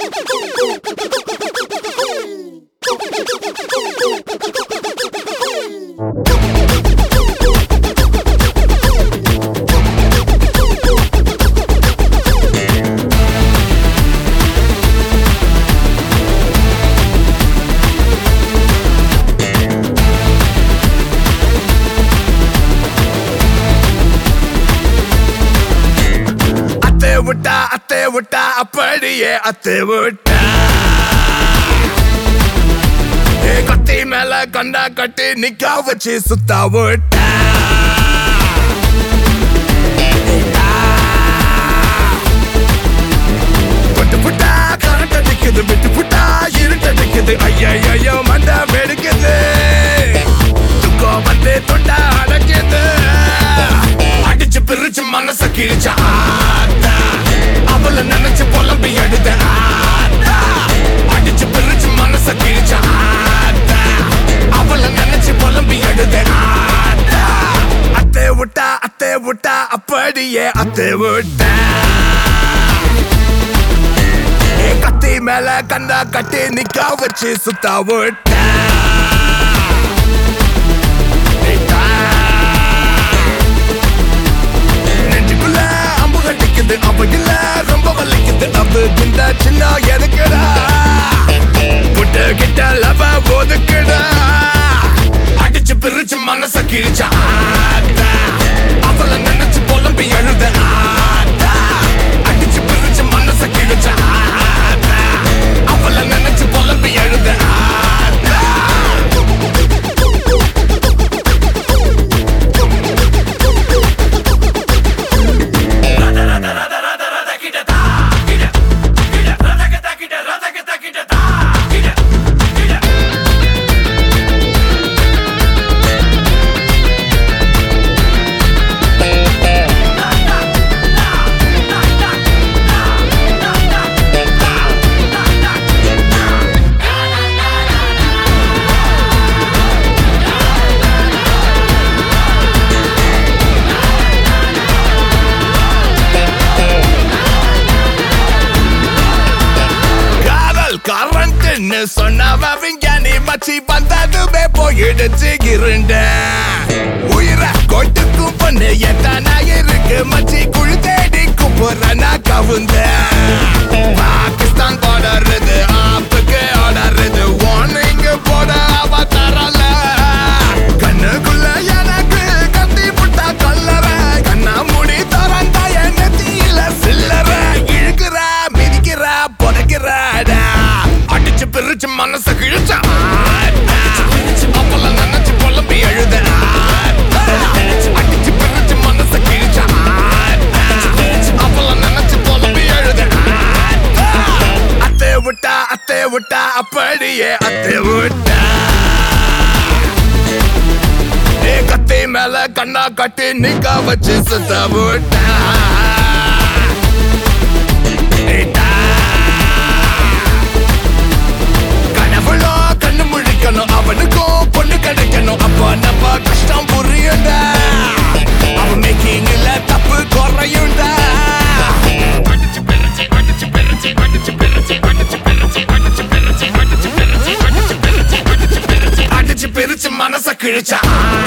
அத்தை விட்டா அத்தை விட்டா அப்படியே அத்தை விட்டா ஏ கத்தி மேல கண்டா கட்டி நிக்கா வச்சு சுத்தா விட்டா விட்டு புட்டா கரண்ட் அடிக்குது விட்டு புட்டா இருட்டு அடிக்குது ஐயோ மண்டா வெடிக்குது துக்கம் வந்து தொண்டா அடைக்குது அடிச்சு பிரிச்சு மனச கிழிச்ச ஆத்தா அவள நினைச்சு புலம்பி எடுத்த ஆத்தா அடிச்சு பிரிச்சு மனச கிழிச்ச ஆத்தா அவள நினைச்சு புலம்பி எடுத்த ஆத்தா அத்தை விட்டா அத்தை விட்டா அப்படியே அத்தை விட்டா ஏ கத்தி மேல கண்ணா கட்டி நிக்கா வச்சு சுத்தா விட்டா நெஞ்சுக்குள்ள அம்பு கட்டிக்குது அவையில ரொம்ப வலிக்குது அவு கிண்ட சின்ன எதுக்குடா புட்டு கிட்ட லவ ஒதுக்குடா அடிச்சு பிரிச்சு மனச கிழிச்ச ஆத்தா அவள நினைச்சு புலம்பி எழுத ஆத்தா அடிச்சு பிரிச்சு மனச கிழிச்ச ஆத்தா அவள நினைச்சு புலம்பி எழுத ஆத்தா காதல் கரண்ட்னு சொன்னவ விஞ்ஞானி மச்சி வந்ததுமே போயிடுச்சு இருண்ட உயிரை கொட்டுக்கும் பொண்ணு எத்தனா இருக்கு மச்சி குழு தேடி குப்புறனா கவுந்த பாகிஸ்தான் போடுறது ஆப்புக்கு ஆடுறது வார்னிங் போட அவ தரல கண்ணுக்குள்ள எனக்கு கத்தி புட்டா கல்லற கண்ணா முடி திறந்தா என் நெத்தியில சில்லற இழுக்கிற மிதிக்கிற புதைக்கிறாடா அடிச்சு பிரிச்சு மனச கிழிச்ச அப்பல நினைச்சு புலம்பி எழுத அடிச்சு பிரிச்சு மனச கிழிச்ச அப்பல நினைச்சு புலம்பி எழுத அத்தை விட்டா அத்தை விட்டா அப்படியே அத்தை விட்டா ஏ கத்தி மேல கண்ணா கட்டி நிக்க வச்சு சுத்த விட்டா ஏட்டா. கனவுல கண்ணு முழிக்கணும் அவனுக்கும் பொண்ணு கிடைக்கணும் அப்ப நம்ம கஷ்டம் புரியுண்டா அவன் மேக்கிங்ல தப்பு குறையுண்டா அடிச்சு பிரிச்சு அடிச்சு பிரிச்சு அடிச்சு பிரிச்சு அடிச்சு பிரிச்சு அடிச்சு பிரிச்சு அடிச்சு பிரிச்சு அடிச்சு பிரிச்சு அடிச்சு பிரிச்சு அடிச்சு பிரிச்சு மனச கிழிச்சா